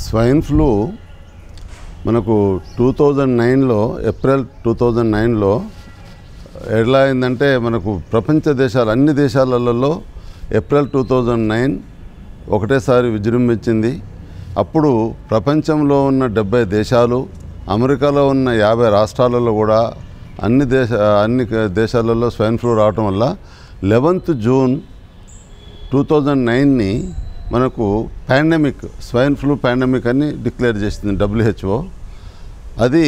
Swine flu మనకు two thousand నైన్లో April two thousand నైన్లో ఎలా అయిందంటే మనకు ప్రపంచ దేశాలు అన్ని దేశాలలో ఏప్రిల్ టూ థౌజండ్ నైన్ ఒకటేసారి విజృంభించింది అప్పుడు ప్రపంచంలో ఉన్న డెబ్బై దేశాలు అమెరికాలో ఉన్న యాభై రాష్ట్రాలలో కూడా అన్ని దేశ అన్ని దేశాలలో స్వైన్ ఫ్లూ రావటం వల్ల లెవెంత్ జూన్ టూ థౌజండ్ నైన్ని మనకు పాండమిక్ స్వైన్ ఫ్లూ పాండమిక్ అని డిక్లేర్ చేసింది డబ్ల్యూహెచ్ఓ అది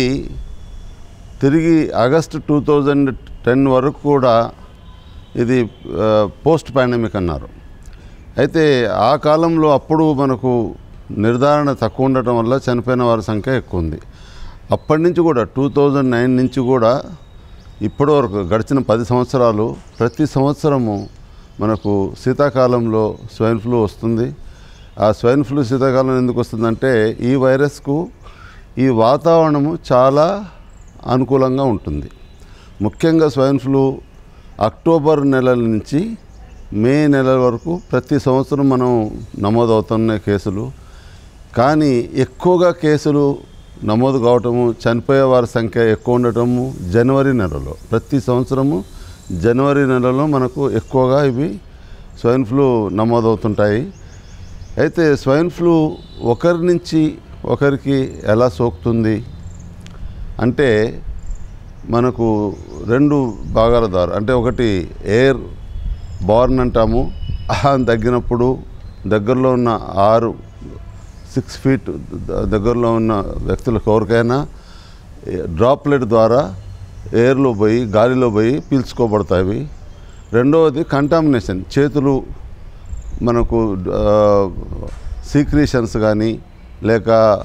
తిరిగి ఆగస్టు టూ థౌజండ్ టెన్ వరకు కూడా ఇది ఆ, పోస్ట్ పాండమిక్ అన్నారు అయితే ఆ కాలంలో అప్పుడు మనకు నిర్ధారణ తక్కువ ఉండటం వల్ల చనిపోయిన వారి సంఖ్య ఎక్కువ ఉంది అప్పటి నుంచి కూడా టూ థౌజండ్ నైన్ నుంచి కూడా ఇప్పటి వరకు గడిచిన పది సంవత్సరాలు ప్రతి సంవత్సరము మనకు శీతాకాలంలో స్వైన్ ఫ్లూ వస్తుంది ఆ స్వైన్ ఫ్లూ శీతాకాలం ఎందుకు వస్తుందంటే ఈ వైరస్కు ఈ వాతావరణము చాలా అనుకూలంగా ఉంటుంది ముఖ్యంగా స్వైన్ ఫ్లూ అక్టోబర్ నెలల నుంచి మే నెల వరకు ప్రతి సంవత్సరం మనం నమోదవుతున్న కేసులు కానీ ఎక్కువగా కేసులు నమోదు కావటము చనిపోయే వారి సంఖ్య ఎక్కువ ఉండటము జనవరి నెలలో ప్రతి సంవత్సరము జనవరి నెలలో మనకు ఎక్కువగా ఇవి స్వైన్ ఫ్లూ నమోదవుతుంటాయి అయితే స్వైన్ ఫ్లూ ఒకరి నుంచి ఒకరికి ఎలా సోకుతుంది అంటే మనకు రెండు భాగాల ద్వారా అంటే ఒకటి ఎయిర్ బార్న్ అంటాము ఆహారం తగ్గినప్పుడు దగ్గరలో ఉన్న ఆరు సిక్స్ ఫీట్ ద- దగ్గరలో ఉన్న వ్యక్తులకు ఎవరికైనా డ్రాప్లెట్ ద్వారా ఎయిర్లో పోయి గాలిలో పోయి పీల్చుకోబడతాయి రెండవది కంటామినేషన్ చేతులు మనకు సీక్రీషన్స్ కానీ లేక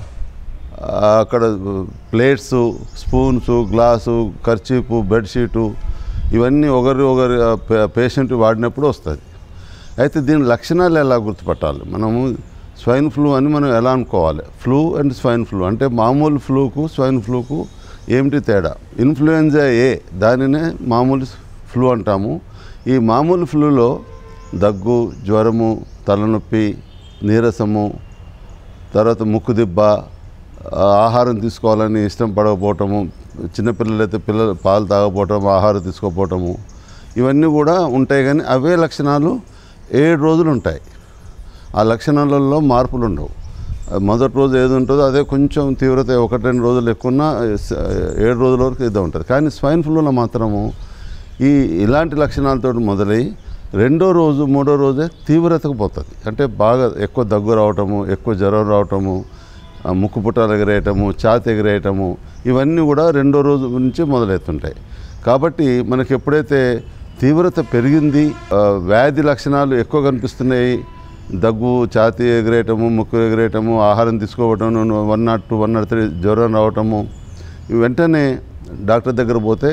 ఆ, అక్కడ plates spoons glass kerchief bedsheet ఇవన్నీ ఒకరి ఒకరి పేషెంట్ వాడినప్పుడు వస్తుంది అయితే దీని లక్షణాలు ఎలా గుర్తుపట్టాలి మనము స్వైన్ ఫ్లూ అని మనం ఎలా అనుకోవాలి ఫ్లూ అండ్ స్వైన్ ఫ్లూ అంటే మామూలు ఫ్లూకు స్వైన్ ఫ్లూకు ఏమిటి తేడా ఇన్ఫ్లుయెంజా ఏ దానినే మామూలు ఫ్లూ అంటాము ఈ మామూలు ఫ్లూలో దగ్గు జ్వరము తలనొప్పి నీరసము తర్వాత ముక్కు దిబ్బ ఆ, ఆహారం తీసుకోవాలని ఇష్టం పడకపోవటము చిన్నపిల్లలైతే పిల్లలు పాలు తాగకపోవటం ఆహారం తీసుకోకపోవటము ఇవన్నీ కూడా ఉంటాయి కానీ అవే లక్షణాలు ఏడు రోజులు ఉంటాయి ఆ లక్షణాలలో మార్పులు ఉండవు ఆ, మొదటి రోజు ఏది ఉంటుందో అదే కొంచెం తీవ్రత ఒకటి రెండు రోజులు ఎక్కువ ఏడు రోజుల వరకు ఇదే ఉంటుంది కానీ స్వైన్ ఫ్లూలో మాత్రము ఈ ఇలాంటి లక్షణాలతో మొదలై రెండో రోజు మూడో రోజే తీవ్రతకు పోతుంది అంటే బాగా ఎక్కువ దగ్గు రావటము ఎక్కువ జ్వరం రావటము ఆ, ముక్కు పుట్టాలు ఎగరేయటము ఛాతి ఎగరేయటము ఇవన్నీ కూడా రెండో రోజు నుంచి మొదలవుతుంటాయి కాబట్టి మనకి ఎప్పుడైతే తీవ్రత పెరిగింది ఆ, వ్యాధి లక్షణాలు ఎక్కువ కనిపిస్తున్నాయి దగ్గు ఛాతి ఎగరేయటము ముక్కు ఎగరేయటము ఆహారం తీసుకోవటం one nought two one nought three జ్వరం రావటము ఇవి వెంటనే డాక్టర్ దగ్గర పోతే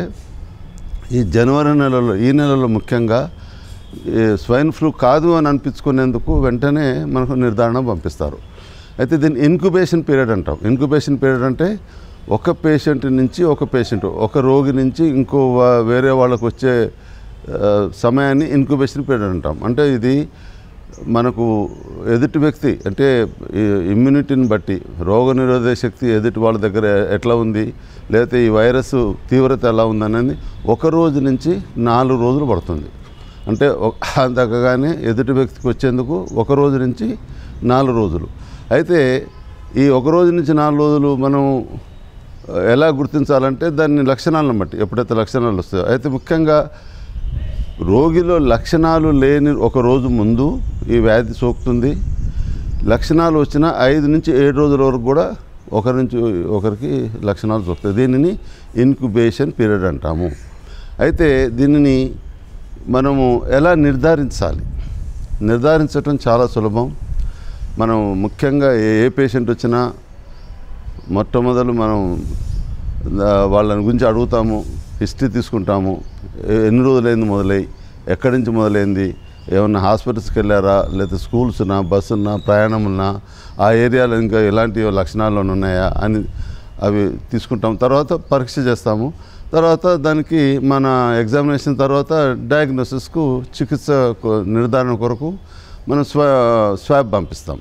ఈ జనవరి నెలలో ఈ నెలలో ముఖ్యంగా ఈ స్వైన్ ఫ్లూ కాదు అని అనిపించుకునేందుకు వెంటనే మనకు నిర్ధారణ పంపిస్తారు అయితే దీన్ని ఇన్క్యుబేషన్ పీరియడ్ అంటాం ఇన్క్యుబేషన్ పీరియడ్ అంటే ఒక పేషెంట్ నుంచి ఒక పేషెంట్ ఒక రోగి నుంచి ఇంకో వా- వేరే వాళ్ళకు వచ్చే ఆ, సమయాన్ని ఇన్క్యుబేషన్ పీరియడ్ అంటాం అంటే ఇది మనకు ఎదుటి వ్యక్తి అంటే ఈ ఇమ్యూనిటీని బట్టి రోగనిరోధక శక్తి ఎదుటి వాళ్ళ దగ్గర ఎట్లా ఉంది లేకపోతే ఈ వైరస్ తీవ్రత ఎలా ఉందనేది ఒక రోజు నుంచి నాలుగు రోజులు పడుతుంది అంటే ఒక- తగ్గగానే ఎదుటి వ్యక్తికి వచ్చేందుకు ఒక రోజు నుంచి నాలుగు రోజులు అయితే ఈ ఒక రోజు నుంచి నాలుగు రోజులు మనం ఎలా గుర్తించాలంటే దాన్ని లక్షణాలను బట్టి ఎప్పుడైతే లక్షణాలు వస్తాయో అయితే ముఖ్యంగా రోగిలో లక్షణాలు లేని ఒక రోజు ముందు ఈ వ్యాధి సోకుతుంది లక్షణాలు వచ్చిన ఐదు నుంచి ఏడు రోజుల వరకు కూడా ఒకరి నుంచి ఒకరికి లక్షణాలు సోకుతాయి దీనిని ఇన్క్యుబేషన్ పీరియడ్ అంటాము అయితే దీనిని మనము ఎలా నిర్ధారించాలి నిర్ధారించటం చాలా సులభం మనం ముఖ్యంగా ఏ ఏ పేషెంట్ వచ్చినా మొట్టమొదలు మనం ఆ, వాళ్ళని గురించి అడుగుతాము హిస్టరీ తీసుకుంటాము ఎ- ఎన్ని రోజులైంది మొదలై ఎక్కడి నుంచి మొదలైంది ఏమన్నా హాస్పిటల్స్కి వెళ్ళారా లేదా స్కూల్స్నా బస్సున్నా ప్రయాణమున్నా ఆ ఏరియాలో ఇంకా ఎలాంటి లక్షణాలు ఉన్నాయా అని అవి తీసుకుంటాం తర్వాత పరీక్ష చేస్తాము తర్వాత దానికి మన ఎగ్జామినేషన్ తర్వాత డయాగ్నోసిస్కు చికిత్స కొ- నిర్ధారణ కొరకు మనం స్వా స్వాబ్ పంపిస్తాం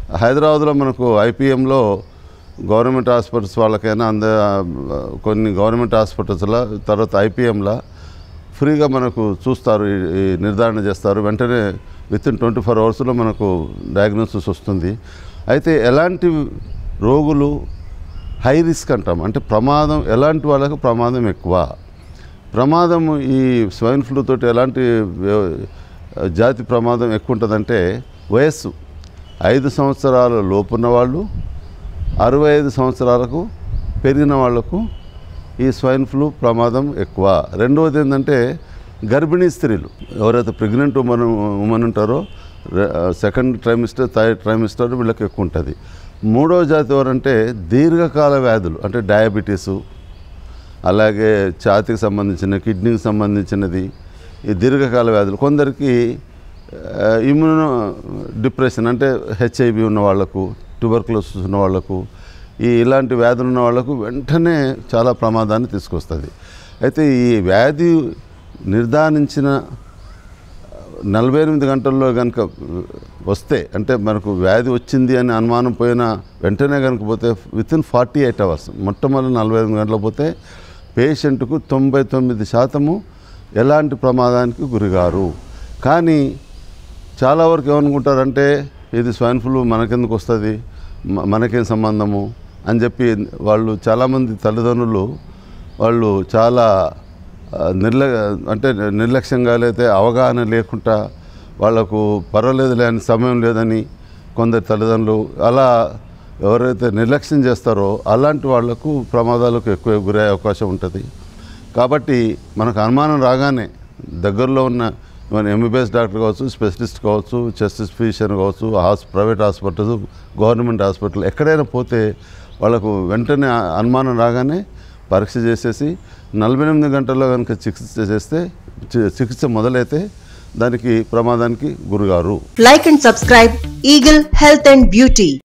హైదరాబాద్లో మనకు ఐపీఎంలో గవర్నమెంట్ హాస్పిటల్స్ వాళ్ళకైనా అంద కొన్ని గవర్నమెంట్ హాస్పిటల్స్లో తర్వాత ఐపీఎంలో ఫ్రీగా మనకు చూస్తారు ఈ- ఈ నిర్ధారణ చేస్తారు వెంటనే విత్ ఇన్ ట్వంటీ ఫోర్ అవర్స్లో మనకు డయాగ్నోసిస్ వస్తుంది అయితే ఎలాంటి రోగులు హై రిస్క్ అంటాం అంటే ప్రమాదం ఎలాంటి వాళ్ళకు ప్రమాదం ఎక్కువ ప్రమాదం ఈ స్వైన్ ఫ్లూ తోటి ఎలాంటి వ్య- జాతి ప్రమాదం ఎక్కువ ఉంటుందంటే వయస్సు ఐదు సంవత్సరాల లోపున్న వాళ్ళు అరవై ఐదు సంవత్సరాలకు పెరిగిన వాళ్లకు ఈ స్వైన్ ఫ్లూ ప్రమాదం ఎక్కువ రెండవది ఏంటంటే గర్భిణీ స్త్రీలు ఎవరైతే ప్రెగ్నెంట్ ఉమెన్ ఉమెన్ ఉంటారో సెకండ్ ట్రైమిస్టర్ థర్డ్ ట్రైమిస్టర్ వీళ్ళకి ఎక్కువ ఉంటుంది మూడవ జాతి ఎవరంటే దీర్ఘకాల వ్యాధులు అంటే డయాబెటీసు అలాగే ఛాతీకి సంబంధించిన కిడ్నీకి సంబంధించినది ఈ దీర్ఘకాల వ్యాధులు కొందరికి ఇమ్యూనో డిప్రెషన్ అంటే హెచ్ఐవి ఉన్న వాళ్ళకు ట్యూబర్క్లోసిస్ ఉన్న వాళ్ళకు ఈ ఇలాంటి వ్యాధులు ఉన్న వాళ్ళకు వెంటనే చాలా ప్రమాదాన్ని తీసుకొస్తుంది అయితే ఈ వ్యాధి నిర్ధారించిన నలభై ఎనిమిది గంటల్లో కనుక వస్తే అంటే మనకు వ్యాధి వచ్చింది అని అనుమానం పోయిన వెంటనే కనుక పోతే within forty eight hours మొట్టమొదటి నలభై ఎనిమిది గంటలు పోతే పేషెంట్కు తొంభై తొమ్మిది శాతము ఎలాంటి ప్రమాదానికి గురిగారు కానీ చాలా వరకు ఏమనుకుంటారంటే ఇది స్వైన్ ఫ్లూ మనకెందుకు వస్తుంది మ- మనకేం సంబంధము అని చెప్పి వాళ్ళు చాలామంది తల్లిదండ్రులు వాళ్ళు చాలా ఆ, నిర్ల అంటే నిర్లక్ష్యంగా లేతే అవగాహన లేకుండా వాళ్ళకు పర్వాలేదు లేని సమయం లేదని కొందరు తల్లిదండ్రులు అలా ఎవరైతే నిర్లక్ష్యం చేస్తారో అలాంటి వాళ్లకు ప్రమాదాలకు ఎక్కువ గురయ్యే అవకాశం ఉంటుంది కాబట్టి మనకు అనుమానం రాగానే దగ్గరలో ఉన్న మన ఎంబీబీఎస్ డాక్టర్ కావచ్చు స్పెషలిస్ట్ కావచ్చు చెస్ట్ ఫిజిషియన్ కావచ్చు హాస్ ప్రైవేట్ హాస్పిటల్స్ గవర్నమెంట్ హాస్పిటల్ ఎక్కడైనా పోతే వాళ్ళకు వెంటనే ఆ అనుమానం రాగానే పరీక్ష చేసేసి నలభై ఎనిమిది గంటల్లో కనుక చికిత్స చేస్తే చి- చికిత్స మొదలైతే దానికి ప్రమాదానికి గురిగారు Like and subscribe Eagle Health and Beauty.